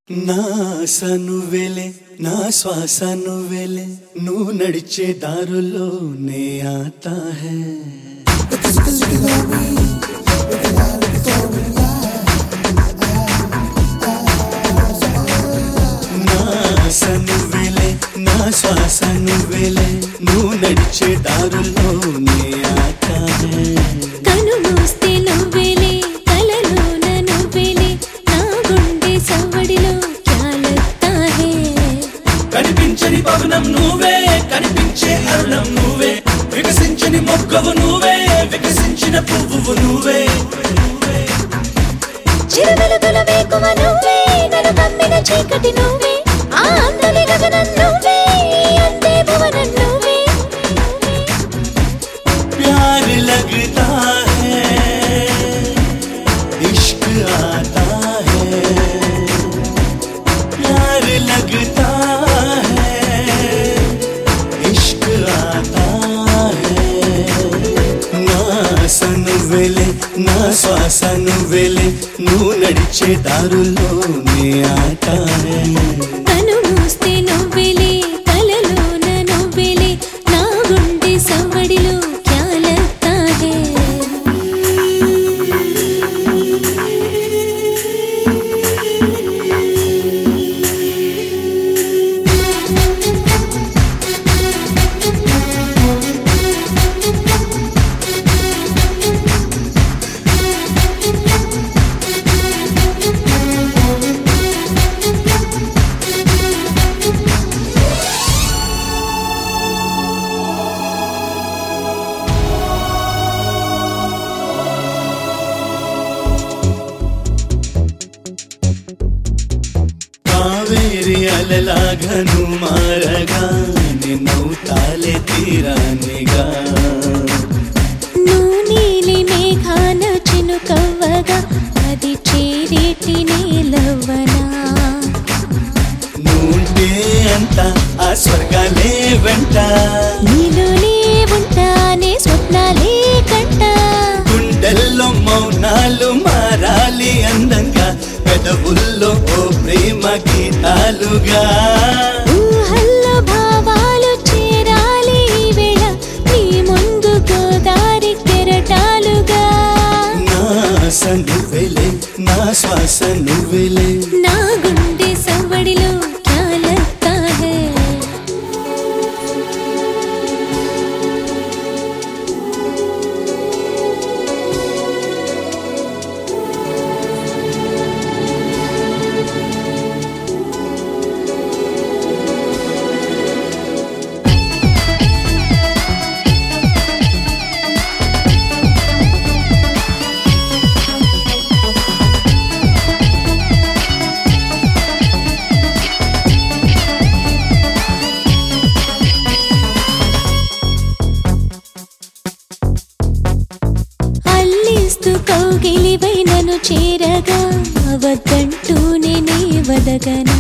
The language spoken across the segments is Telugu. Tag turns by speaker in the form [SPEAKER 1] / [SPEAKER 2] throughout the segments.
[SPEAKER 1] నా ఆశ నువ్వేలే నా శ్వాస నువ్వేలే నువ్వు నడిచే దారుల్లో నే ఆతా హే నా ఆశ నువ్వేలే నా శ్వాస నువ్వేలే నువ్వు నడిచే దారుల్లో నే ఆతా హే
[SPEAKER 2] కను మూస్తే నువ్వేలే కలలోన నువ్వేలే నా గుండె సవ్వడిలో క్యాలత్తా హే
[SPEAKER 1] కనిపించని పవనం నువ్వే కనిపించే అరుణం నువ్వే వికసించని మొక్కవు నువ్వే వికసించిన పువ్వు నువ్వే
[SPEAKER 2] చిరువెలుగుల వేకువ నువ్వే నన్ను కమ్మిన చీకటి నువ్వే ఆ అందలి గగనం నువ్వే అందే భువనం నువ్వే
[SPEAKER 1] प्यार लगता है इश्क आता है प्यार लगता है इश्क आता है నా సను వెలే నా శ్వాస నువ్వెలే నువ్వు నడిచే దారుల్లో నే ఆట
[SPEAKER 2] కను మూస్తే నువ్వేలే కలలోన నువ్వేలే నా గుండె సవ్వడిలో క్యాలత్తా హే
[SPEAKER 1] కావేరి అలలాగను మారగా నిన్నవుతాలే తీరానిగా
[SPEAKER 2] నువ్వు నీలి మేఘాన చినుకవ్వగా అది చేరేటి నీలవ్వనా
[SPEAKER 1] నువ్వుంటే అంత ఆ స్వర్గాలే వెంట
[SPEAKER 2] నీలోనే ఉంటానే స్వప్నాలే కంట
[SPEAKER 1] గుండెల్లో మౌనాలు మారాలి అందంగా పెదవుల్లో ఓ ప్రేమ గీతాలుగా
[SPEAKER 2] ఊహల్లో భావాలు చేరాలి ఈ వేళ నీ ముందు గోదారి కెరటాలుగా
[SPEAKER 1] నా ఆశ నువ్వెలే నా శ్వాస నువ్వెలే
[SPEAKER 2] నా గుండె సవ్వడిలో క్యాలత్తా హే అల్లిస్తూ కౌగిలివై నన్ను చేరగా వద్దంటూ నేనే వదగనా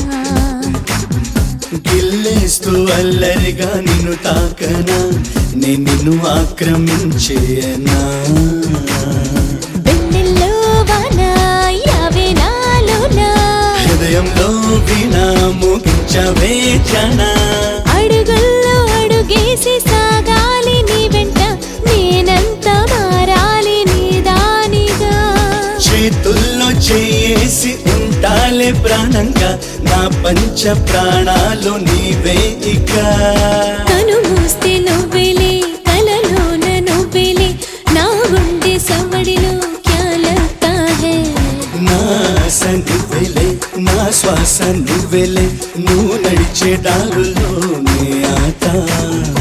[SPEAKER 1] గిల్లేస్తూ అల్లరిగా నిన్ను తాకనా నేను నిన్ను ఆక్రమించేయనా
[SPEAKER 2] వెన్నెల్లో వాన యావే నాలోనా
[SPEAKER 1] హృదయంలో వీణా మోగించవే జనా
[SPEAKER 2] అడుగుల్లో అడుగేసి సాగాలి నీ వెంట నేనంత మారాలి నీ దానిగా
[SPEAKER 1] చేతుల్లో చేసి ఉంటాలే ప్రాణంగా నా పంచ ప్రాణాలు నీవే ఇక
[SPEAKER 2] కను మూస్తే నువ్వేలే కలలోన నువ్వేలే నా గుండె సవ్వడిలో క్యాలత్తా హే
[SPEAKER 1] నా ఆశ నువ్వెలే నా శ్వాస నువ్వెలే నువ్వు నడిచే దారుల్లో నే ఆట